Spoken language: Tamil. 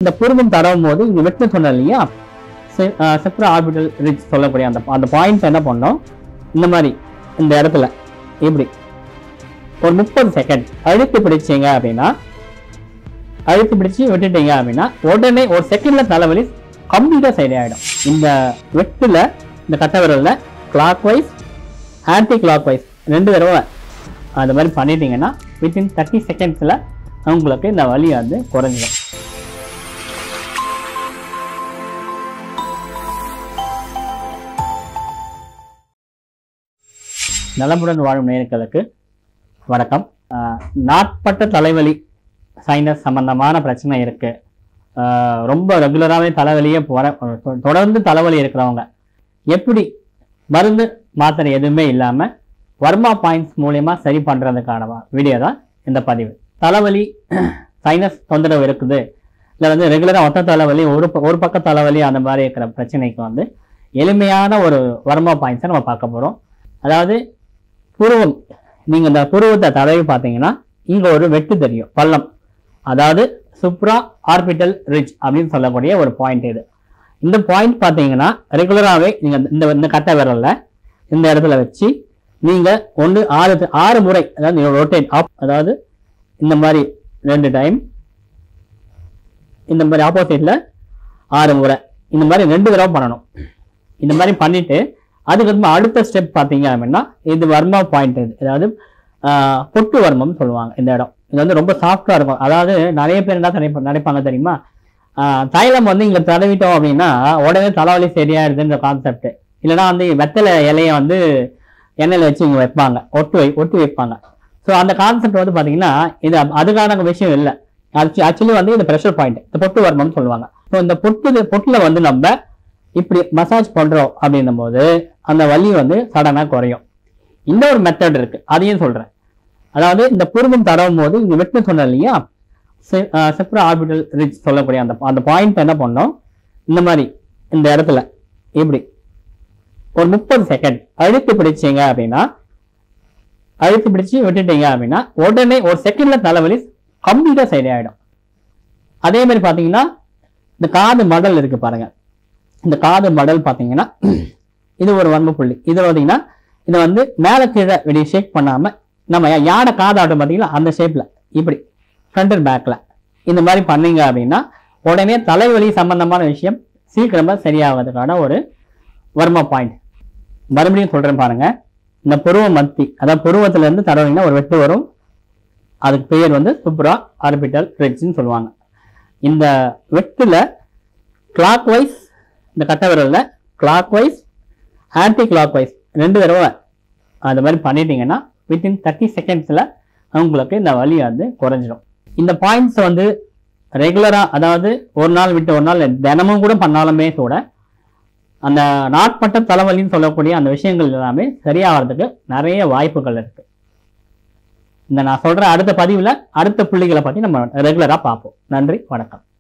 இந்த புருவம் தடவும் போது இங்க வெட்டு சொன்னேன் இல்லையா செப்ரா ஆர்பிட்டல் ரிச் சொல்லக்கூடிய அந்த அந்த பாயிண்ட் என்ன பண்ணோம் இந்த மாதிரி இந்த இடத்துல இப்படி ஒரு முப்பது செகண்ட் அழுத்தி பிடிச்சீங்க அப்படின்னா அழுத்தி பிடிச்சு விட்டுட்டீங்க அப்படின்னா உடனே ஒரு செகண்ட்ல தலைவலி கம்ப்ளீட்டா சரியாயிடும் இந்த வெட்டுல இந்த கட்டை விரல்ல clockwise anticlockwise ரெண்டு தடவை அது மாதிரி பண்ணிட்டீங்கன்னா வித்தின் தேர்ட்டி செகண்ட்ஸில் உங்களுக்கு இந்த வலி வந்து குறைஞ்சிடும் நலமுடன் வாழும் நேயர்களுக்கு வணக்கம் ஆஹ் நாட்பட்ட தலைவலி சைனஸ் சம்பந்தமான பிரச்சனை இருக்கு ஆஹ் ரொம்ப ரெகுலராகவே தலைவலியே போற தொடர்ந்து தலைவலி இருக்கிறவங்க எப்படி மருந்து மாத்திரை எதுவுமே இல்லாம வர்மா பாயிண்ட்ஸ் மூலியமா சரி பண்றதுக்கான வீடியோ தான் இந்த பதிவு தலைவலி சைனஸ் தொந்தரவு இருக்குது இல்லை வந்து ரெகுலராக ஒத்த தலைவலி ஒரு ப- ஒரு பக்க தலைவலி அந்த மாதிரி இருக்கிற பிரச்சனைக்கு வந்து எளிமையான ஒரு வர்மா பாயிண்ட்ஸை நம்ம பார்க்க போறோம் அதாவது புருவம் நீங்க இந்த புருவத்தை தடவி பார்த்தீங்கன்னா இங்க ஒரு வெட்டு தெரியும் பள்ளம் அதாவது சுப்ரா ஆர்பிட்டல் ரிட்ஜ் அப்படின்னு சொல்லக்கூடிய ஒரு பாயிண்ட் இது இந்த பாயிண்ட் பார்த்தீங்கன்னா ரெகுலராகவே நீங்க இந்த இந்த கட்டை விரல்ல இந்த இடத்துல வச்சு நீங்க ஒன்று ஆறு த- ஆறு முறை அதாவது ரொட்டேட் ஆப் அதாவது இந்த மாதிரி ரெண்டு டைம் இந்த மாதிரி ஆப்போசிட்ல ஆறு முறை இந்த மாதிரி ரெண்டு தடவை பண்ணணும் இந்த மாதிரி பண்ணிட்டு அதுக்கப்புறமா அடுத்த ஸ்டெப் பார்த்தீங்க அப்படின்னா இது வர்மா பாயிண்ட் இது அதாவது ஆஹ், பொட்டு வர்மம் சொல்லுவாங்க இந்த இடம் இது வந்து ரொம்ப சாஃப்டா இருக்கும் அதாவது நிறைய பேர் என்ன நினைப்ப நினைப்பாங்க தெரியுமா ஆஹ், தைலம் வந்து இங்க தடவிட்டோம் அப்படின்னா உடனே தலைவலி சரியாயிடுதுன்ற கான்செப்ட் இல்லைன்னா வந்து வெத்தலை இலைய வந்து எண்ணெயில வச்சு இங்க வைப்பாங்க ஒட்டு வை ஒட்டி வைப்பாங்க ஸோ அந்த கான்செப்ட் வந்து பாத்தீங்கன்னா இது அ- அதுக்கான விஷயம் இல்லை ஆக்சுவலி வந்து இது ப்ரெஷர் பாயிண்ட் இந்த பொட்டு வர்மம்னு சொல்லுவாங்க ஸோ இந்த பொட்டு பொட்டுல வந்து நம்ம இப்படி மசாஜ் பண்றோம் அப்படின்னும் போது அந்த வலி வந்து சடனா குறையும் இந்த ஒரு மெத்தட் இருக்கு அதையும் சொல்றேன் அதாவது இந்த புருவம் தடவும் போது இங்க வெட்டு சொன்னேன் இல்லையா செப்ரா ஆர்பிட்டல் ரிச் சொல்லக்கூடிய அந்த அந்த பாயிண்ட் என்ன பண்ணோம் இந்த மாதிரி இந்த இடத்துல இப்படி ஒரு முப்பது செகண்ட் அழுத்தி பிடிச்சீங்க அப்படின்னா அழுத்தி பிடிச்சு விட்டுட்டீங்க அப்படின்னா உடனே ஒரு செகண்ட்ல தலைவலி கம்ப்ளீட்டா சரியாயிடும் அதே மாதிரி பாத்தீங்கன்னா இந்த காது மடல் இருக்கு பாருங்க இந்த காது மடல் பாத்தீங்கன்னா இது ஒரு வன்ம புள்ளி இது பார்த்தீங்கன்னா இதை வந்து மேலே கீழே வெளியே ஷேக் பண்ணாம நம்ம யா- யானை காதாட்டம் பார்த்தீங்களா அந்த ஷேப்ல இப்படி ஃப்ரண்ட் அண்ட் பேக்ல இந்த மாதிரி பண்ணீங்க அப்படின்னா உடனே தலைவலி சம்பந்தமான விஷயம் சீக்கிரமா சரியாகிறதுக்கான ஒரு வர்மா பாயிண்ட் மறுபடியும் சொல்றேன் பாருங்க இந்த புருவ மத்தி அதாவது புருவத்துல இருந்து தடவிங்கன்னா ஒரு வெட்டு வரும் அதுக்கு பெயர் வந்து சுப்ரா ஆர்பிட்டல் ரிட்ஜ்னு சொல்லுவாங்க இந்த வெட்டுல கிளாக் வைஸ் இந்த கட்டை விரல்ல clockwise anticlockwise ரெண்டு தடவை அது மாதிரி பண்ணிட்டீங்கன்னா வித்தின் தேர்ட்டி செகண்ட்ஸில் உங்களுக்கு இந்த வலி வந்து குறைஞ்சிடும் இந்த பாயிண்ட்ஸ் வந்து ரெகுலராக அதாவது ஒரு நாள் விட்டு ஒரு நாள் தினமும் கூட பண்ணாலுமே கூட அந்த நாட்பட்ட தலைவலின்னு சொல்லக்கூடிய அந்த விஷயங்கள் எல்லாமே சரியாகிறதுக்கு நிறைய வாய்ப்புகள் இருக்கு இந்த நான் சொல்ற அடுத்த பதிவில் அடுத்த புள்ளிகளை பற்றி நம்ம ரெகுலராக பார்ப்போம் நன்றி வணக்கம்